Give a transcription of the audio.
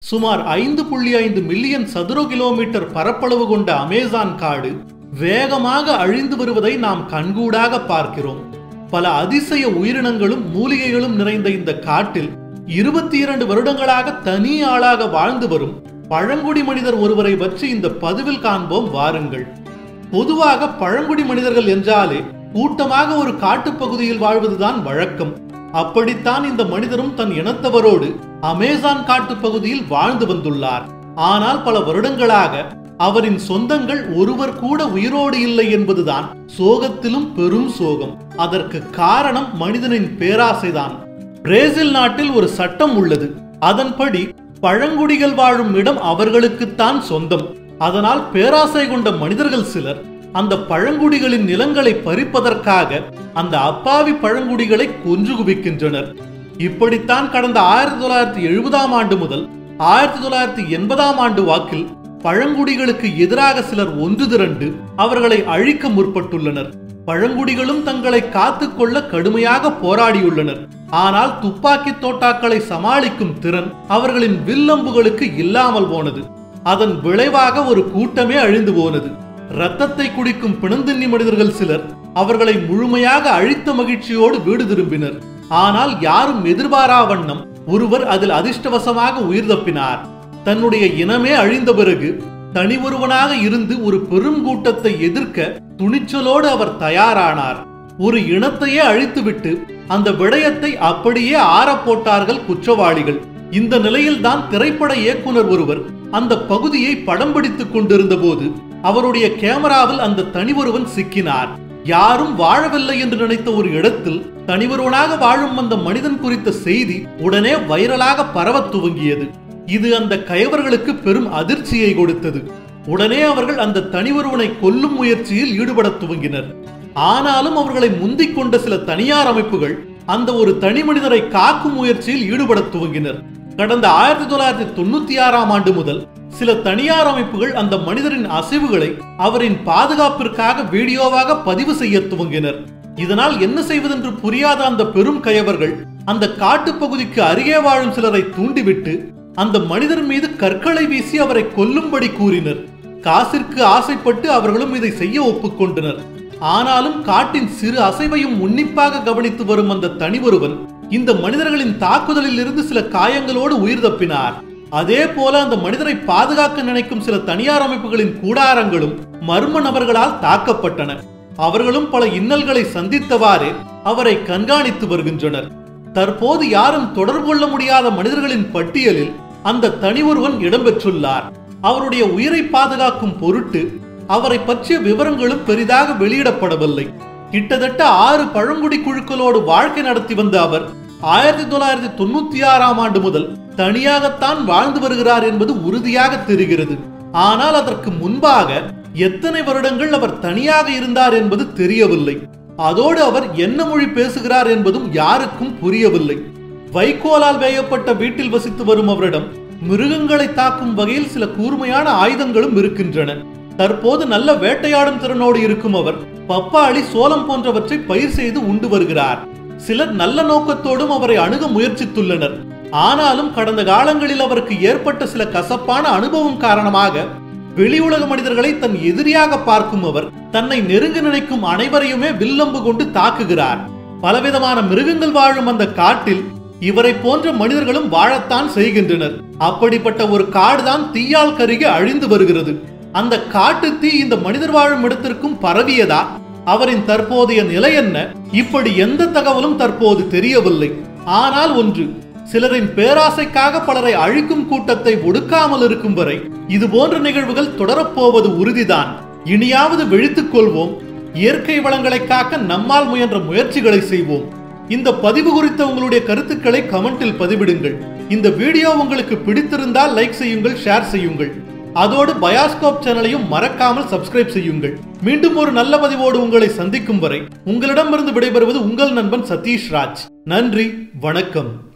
சுமார் ஐந்து புள்ளி ஐந்து மில்லியன் சதுர கிலோமீட்டர் பரப்பளவு கொண்ட அமேசான் காடு வேகமாக அழிந்து வருவதை நாம் கண்கூடாக பார்க்கிறோம் பல அதிசய உயிரினங்களும் மூலிகைகளும் நிறைந்த இந்த காட்டில் இருபத்தி இரண்டு வருடங்களாக தனி ஆளாக வாழ்ந்து வரும் பழங்குடி மனிதர் ஒருவரை பற்றி இந்த பதிவில் காண்போம் வாருங்கள் பொதுவாக பழங்குடி மனிதர்கள் என்றாலே கூட்டமாக ஒரு காட்டுப்பகுதியில் வாழ்வதுதான் வழக்கம் அப்படித்தான் இந்த மனிதரும் தன் இனத்தவரோடு அமேசான் காட்டுப் பகுதியில் வாழ்ந்து வந்துள்ளார் ஆனால் பல வருடங்களாக அவரின் சொந்தங்கள் ஒருவர் கூட உயிரோடு இல்லை என்பதுதான் சோகத்திலும் பெரும் சோகம் அதற்கு காரணம் மனிதனின் பேராசைதான் பிரேசில் நாட்டில் ஒரு சட்டம் உள்ளது அதன்படி பழங்குடிகள் வாழும் இடம் அவர்களுக்குத்தான் சொந்தம் அதனால் பேராசை கொண்ட மனிதர்கள் சிலர் அந்த பழங்குடிகளின் நிலங்களை பறிப்பதற்காக அந்த அப்பாவி பழங்குடிகளை கொன்று குவிக்கின்றனர் இப்படித்தான் கடந்த ஆயிரத்தி தொள்ளாயிரத்தி எழுபதாம் ஆண்டு முதல் ஆயிரத்தி தொள்ளாயிரத்தி எண்பதாம் ஆண்டு வாக்கில் பழங்குடிகளுக்கு எதிராக சிலர் ஒன்று திரண்டு அவர்களை அழிக்க முற்பட்டுள்ளனர் பழங்குடிகளும் தங்களை காத்துக்கொள்ள கடுமையாக போராடியுள்ளனர் ஆனால் துப்பாக்கி தோட்டாக்களை சமாளிக்கும் திறன் அவர்களின் வில்லம்புகளுக்கு இல்லாமல் போனது அதன் விளைவாக ஒரு கூட்டமே அழிந்து போனது ரத்தத்தை குடிக்கும் பிணந்தின்னி மனிதர்கள் சிலர் அவர்களை முழுமையாக அழித்த மகிழ்ச்சியோடு வீடு திரும்பினர் ஆனால் யாரும் எதிர்பாரா வண்ணம் ஒருவர் அதில் அதிர்ஷ்டவசமாக உயிர் தப்பினார் தன்னுடைய இனமே அழிந்த பிறகு தனி ஒருவனாக இருந்து ஒரு பெரும் கூட்டத்தை எதிர்க்க துணிச்சலோடு அவர் தயாரானார் ஒரு இனத்தையே அழித்துவிட்டு அந்த விடயத்தை அப்படியே ஆறப் போட்டார்கள் குற்றவாளிகள் இந்த நிலையில்தான் திரைப்பட இயக்குனர் ஒருவர் அந்த பகுதியை படம் பிடித்துக் கொண்டிருந்த போது அவருடைய கேமராவில் அந்த தனியொருவன் சிக்கினார் யாரும் வாழவில்லை என்று நினைத்த ஒரு இடத்தில் தனிவருவனாக வாழும் அந்த மனிதன் குறித்த செய்தி உடனே வைரலாக பரவத் துவங்கியது இது அந்த கயவர்களுக்கு பெரும் அதிர்ச்சியை கொடுத்தது உடனே அவர்கள் அந்த தனிவருவனை கொல்லும் முயற்சியில் ஈடுபடத் துவங்கினர் ஆனாலும் அவர்களை முந்திக் கொண்ட சில தனியார் அமைப்புகள் அந்த ஒரு தனி மனிதரை காக்கும் முயற்சியில் ஈடுபடத் துவங்கினர் கடந்த ஆயிரத்தி தொள்ளாயிரத்தி தொண்ணூத்தி ஆறாம் ஆண்டு முதல் சில தனியார் அமைப்புகள் அந்த மனிதரின் அசைவுகளை அவரின் பாதுகாப்பிற்காக வீடியோவாக பதிவு செய்ய துவங்கினர் இதனால் என்ன செய்வதென்று புரியாத அந்த பெரும் கயவர்கள் அந்த காட்டுப்பகுதிக்கு அருகே வாழும் சிலரை தூண்டிவிட்டு அந்த மனிதர் மீது கற்களை வீசி அவரை கொல்லும்படி கூறினர் காசிற்கு ஆசைப்பட்டு அவர்களும் இதை செய்ய ஒப்புக்கொண்டனர் ஆனாலும் காட்டின் சிறு அசைவையும் உன்னிப்பாக கவனித்து வரும் அந்த தனி ஒருவன் இந்த மனிதர்களின் தாக்குதலில் இருந்து சில காயங்களோடு உயிர் தப்பினார் அதே போல அந்த மனிதரை பாதுகாக்க நினைக்கும் சில தனியார் அமைப்புகளின் கூடாரங்களும் மர்ம நபர்களால் தாக்கப்பட்டன அவர்களும் பல இன்னல்களை சந்தித்தவாறே அவரை கண்காணித்து வருகின்றனர் தற்போது யாரும் தொடர்பு கொள்ள முடியாத மனிதர்களின் பட்டியலில் அந்த தனி ஒருவன் இடம்பெற்றுள்ளார் அவருடைய உயிரை பாதுகாக்கும் பொருட்டு அவரை பற்றிய விவரங்களும் பெரிதாக வெளியிடப்படவில்லை கிட்டத்தட்ட ஆறு பழங்குடி குழுக்களோடு வாழ்க்கை நடத்தி வந்த அவர் ஆயிரத்தி தொள்ளாயிரத்தி தொண்ணூத்தி ஆறாம் ஆண்டு முதல் தனியாகத்தான் வாழ்ந்து வருகிறார் என்பது உறுதியாக தெரிகிறது ஆனால் அதற்கு முன்பாக எத்தனை வருடங்கள் அவர் தனியாக இருந்தார் என்பது தெரியவில்லை அதோடு அவர் என்ன மொழி பேசுகிறார் என்பதும் யாருக்கும் புரியவில்லை வைக்கோலால் வேயப்பட்ட வீட்டில் வசித்து வரும் அவரிடம் மிருகங்களை தாக்கும் வகையில் சில கூர்மையான ஆயுதங்களும் இருக்கின்றன தற்போது நல்ல வேட்டையாடும் திறனோடு இருக்கும் அவர் பப்பாளி சோளம் போன்றவற்றை பயிர் செய்து உண்டு வருகிறார் சிலர் நல்ல நோக்கத்தோடும் அவரை அணுக முயற்சித்துள்ளனர் ஆனாலும் கடந்த காலங்களில் அவருக்கு ஏற்பட்ட சில கசப்பான அனுபவம் காரணமாக வெளி உலக மனிதர்களை தன் எதிரியாக பார்க்கும் அவர் தன்னை நெருங்க நினைக்கும் அனைவரையுமே வில்லம்பு கொண்டு தாக்குகிறார் பலவிதமான மிருகங்கள் வாழும் அந்த காட்டில் இவரை போன்ற மனிதர்களும் வாழத்தான் செய்கின்றனர் அப்படிப்பட்ட ஒரு காடுதான் தீயால் கருகி அழிந்து வருகிறது அந்த காட்டு தீ இந்த மனிதர் வாழும் இடத்திற்கும் பரவியதா அவரின் தற்போதைய நிலை என்ன இப்படி எந்த தகவலும் தற்போது தெரியவில்லை ஆனால் ஒன்று சிலரின் பேராசைக்காக பலரை அழிக்கும் கூட்டத்தை ஒடுக்காமல் இருக்கும் வரை இது போன்ற நிகழ்வுகள் தொடரப்போவது உறுதிதான் இனியாவது விழித்துக் கொள்வோம் இயற்கை வளங்களை காக்க நம்மால் முயன்ற முயற்சிகளை செய்வோம் இந்த பதிவு குறித்த உங்களுடைய கருத்துக்களை கமெண்டில் பதிவிடுங்கள் இந்த வீடியோ உங்களுக்கு பிடித்திருந்தால் லைக் செய்யுங்கள் ஷேர் செய்யுங்கள் அதோடு பயாஸ்கோப் சேனலையும் மறக்காமல் சப்ஸ்கிரைப் செய்யுங்கள் மீண்டும் ஒரு நல்ல பதிவோடு உங்களை சந்திக்கும் வரை உங்களிடமிருந்து விடைபெறுவது உங்கள் நண்பன் சதீஷ் ராஜ் நன்றி வணக்கம்